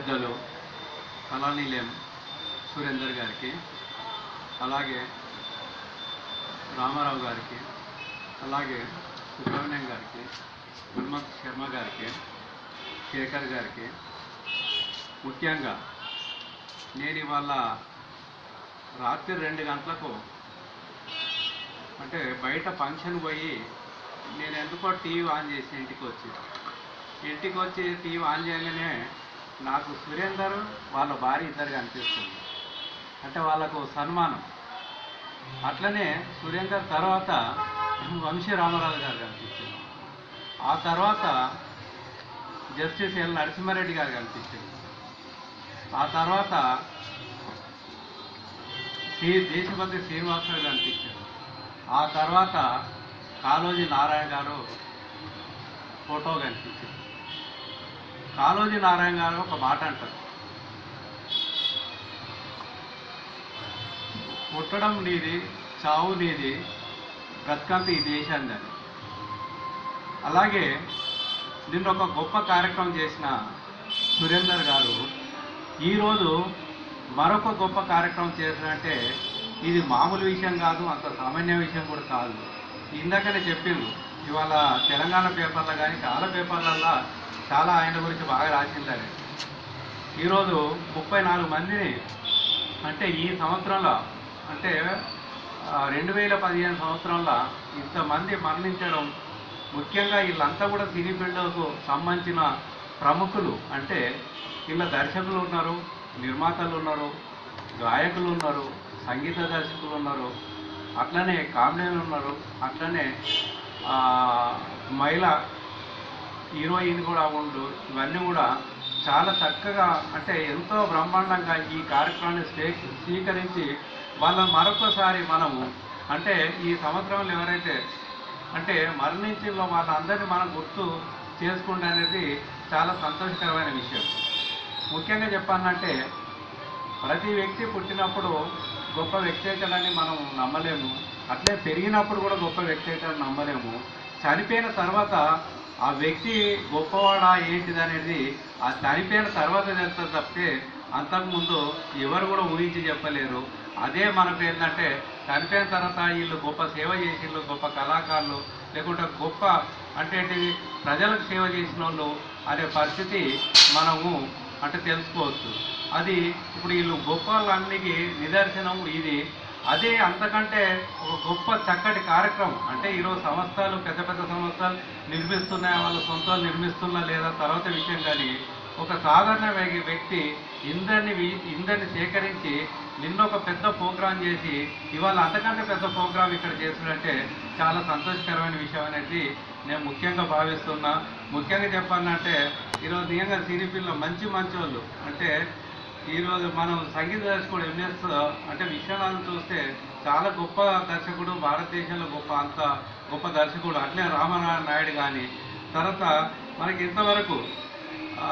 పెద్దలు కళానీలయం సురేందర్ గారికి అలాగే రామారావు గారికి అలాగే సుబ్రహ్మణ్యం గారికి హనుమంత్ శర్మ గారికి శేఖర్ గారికి ముఖ్యంగా నేను ఇవాళ రాత్రి రెండు గంటలకు అంటే బయట ఫంక్షన్ పోయి నేను ఎందుకో టీవీ ఆన్ చేసి ఇంటికి వచ్చి ఇంటికి వచ్చి టీవీ ఆన్ చేయగానే నాకు సురేందర్ వాళ్ళ భార్య ఇద్దరు కనిపిస్తుంది అంటే వాళ్ళకు సన్మానం అట్లనే సురేందర్ తర్వాత వంశీ రామారావు గారు కనిపించింది ఆ తర్వాత జస్టిస్ ఎల్ నరసింహారెడ్డి గారు కనిపించింది ఆ తర్వాత శ్రీ దేశపతి శ్రీనివాసరావు కనిపించారు ఆ తర్వాత కాళోజీ నారాయణ గారు ఫోటో కనిపించింది కాళోజీ నారాయణ గారు ఒక మాట అంటారు పుట్టడం నీది చావు నీది బ్రతకంత ఈ దేశాన్ని అని అలాగే నిన్న ఒక గొప్ప కార్యక్రమం చేసిన సురేందర్ గారు ఈరోజు మరొక గొప్ప కార్యక్రమం చేసినంటే ఇది మామూలు విషయం కాదు అంత సామాన్య విషయం కూడా కాదు ఇందాకనే చెప్పిండు ఇవాళ తెలంగాణ పేపర్లో కానీ చాలా పేపర్లలో చాలా ఆయన గురించి బాగా రాసిందని ఈరోజు ముప్పై నాలుగు మందిని అంటే ఈ సంవత్సరంలో అంటే రెండు వేల పదిహేను సంవత్సరంలో ఇంతమంది మరణించడం ముఖ్యంగా వీళ్ళంతా కూడా సినీ ఫీల్డ్కు సంబంధించిన ప్రముఖులు అంటే వీళ్ళ దర్శకులు ఉన్నారు నిర్మాతలు ఉన్నారు గాయకులు ఉన్నారు సంగీత దర్శకులు ఉన్నారు అట్లనే కామెడీలు ఉన్నారు అట్లనే ఆ, మహిళ హీరోయిన్ కూడా ఉండు ఇవన్నీ కూడా చాలా చక్కగా అంటే ఎంతో బ్రహ్మాండంగా ఈ కార్యక్రమాన్ని స్వీ- స్వీకరించి వాళ్ళని మరొకసారి మనము అంటే ఈ సంవత్సరంలో ఎవరైతే అంటే మరణించిన వాళ్ళందరినీ మనం గుర్తు చేసుకుంటే అనేది చాలా సంతోషకరమైన విషయం ముఖ్యంగా చెప్పాలంటే ప్రతి వ్యక్తి పుట్టినప్పుడు గొప్ప వ్యక్తి అవుతాడని మనం నమ్మలేము అట్లే పెరిగినప్పుడు కూడా గొప్ప వ్యక్తి అవుతాడని నమ్మలేము చనిపోయిన తర్వాత ఆ వ్యక్తి గొప్పవాడా ఏంటిది అనేది ఆ చనిపోయిన తర్వాత తెలుస్తుంది తప్పితే అంతకుముందు ఎవరు కూడా ఊహించి చెప్పలేరు అదే మనకు ఏంటంటే చనిపోయిన తర్వాత వీళ్ళు గొప్ప సేవ చేసిండ్రు గొప్ప కళాకారులు లేకుంటే గొప్ప అంటే ఏంటిది ప్రజలకు సేవ చేసిన వాళ్ళు అనే పరిస్థితి మనము అంటే తెలుసుకోవచ్చు అది ఇప్పుడు వీళ్ళు గొప్ప వాళ్ళన్నికి నిదర్శనం ఇది అదే అంతకంటే ఒక గొప్ప చక్కటి కార్యక్రమం అంటే ఈరోజు సంస్థలు పెద్ద పెద్ద సంస్థలు నిర్మిస్తున్నాయి వాళ్ళ సొంతాలు నిర్మిస్తున్నా లేదా తర్వాత విషయం కానీ ఒక సాధారణ వ్యక్తి- వ్యక్తి ఇందరిని వి- ఇందరిని సేకరించి నిన్న ఒక పెద్ద ప్రోగ్రాం చేసి ఇవాళ అంతకంటే పెద్ద ప్రోగ్రాం ఇక్కడ చేసినట్టే చాలా సంతోషకరమైన విషయం అనేది నేను ముఖ్యంగా భావిస్తున్నా ముఖ్యంగా చెప్పాలంటే ఈరోజు నిజంగా సిరిపిల్లో మంచి మంచి వాళ్ళు అంటే ఈరోజు మనం సంగీత దర్శకుడు ఎంఎస్ అంటే విశ్వనాథ్ చూస్తే చాలా గొప్ప దర్శకుడు భారతదేశంలో గొప్ప అంత గొప్ప దర్శకుడు అట్లే రామనారాయణ నాయుడు కానీ తర్వాత మనకి ఇంతవరకు ఆ,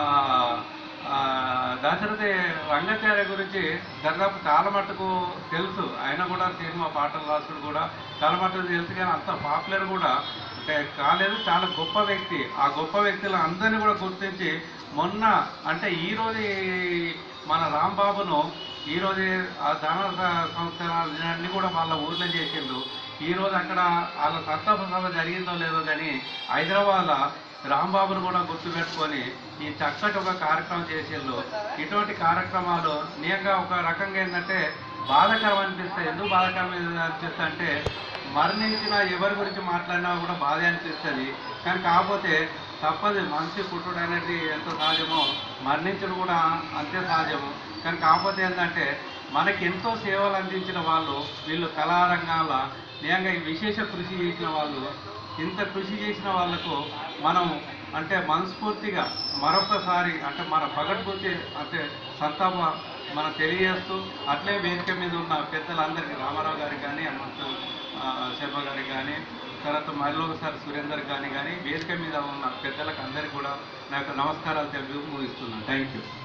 ఆ, దశరథి రంగాచార్య గురించి దాదాపు చాలా మట్టుకు తెలుసు ఆయన కూడా సినిమా పాటలు రాసుడు కూడా చాలా మట్టుకు తెలుసు కానీ అంత పాపులర్ కూడా అంటే కాలేదు చాలా గొప్ప వ్యక్తి ఆ గొప్ప వ్యక్తులు అందరినీ కూడా గుర్తించి మొన్న అంటే ఈ రోజు ఈ మన రాంబాబును ఈ రోజు ఆ ధన సంస్థలన్నీ కూడా వాళ్ళ ఊర్లో చేసిండు ఈ రోజు అక్కడ వాళ్ళ సంతాప సభ జరిగిందో లేదో కానీ హైదరాబాద్లో రాంబాబును కూడా గుర్తుపెట్టుకొని ఈ చక్కటి ఒక కార్యక్రమం చేసిండు ఇటువంటి కార్యక్రమాలు నిజంగా ఒక రకంగా ఏంటంటే బాధాకరం అనిపిస్తాయి ఎందుకు బాధాకరం అనిపిస్తుంది అంటే మరణించిన ఎవరి గురించి మాట్లాడినా కూడా బాధ అనిపిస్తుంది కానీ కాకపోతే తప్పదు మనిషి పుట్టుడు అనేది ఎంత సహజమో మరణించడం కూడా అంతే సహజము కానీ కాకపోతే ఏంటంటే మనకి ఎంతో సేవలు అందించిన వాళ్ళు వీళ్ళు కళారంగాల నిజంగా ఈ విశేష కృషి చేసిన వాళ్ళు ఇంత కృషి చేసిన వాళ్ళకు మనం అంటే మనస్ఫూర్తిగా మరొకసారి అంటే మన పగడ్బుద్ధి అంటే సంతాప మనం తెలియజేస్తూ అట్లే వేదిక మీద ఉన్న పెద్దలందరికీ రామారావు గారికి కానీ హనుమంత ఆ, శర్మ గారికి కానీ తర్వాత మళ్ళీ ఒకసారి సురేందర్ గాని కానీ వేదిక మీద ఉన్న పెద్దలకు అందరికీ కూడా నాకు నమస్కారాలు తెలుపు ముగిస్తున్నాను థ్యాంక్ యూ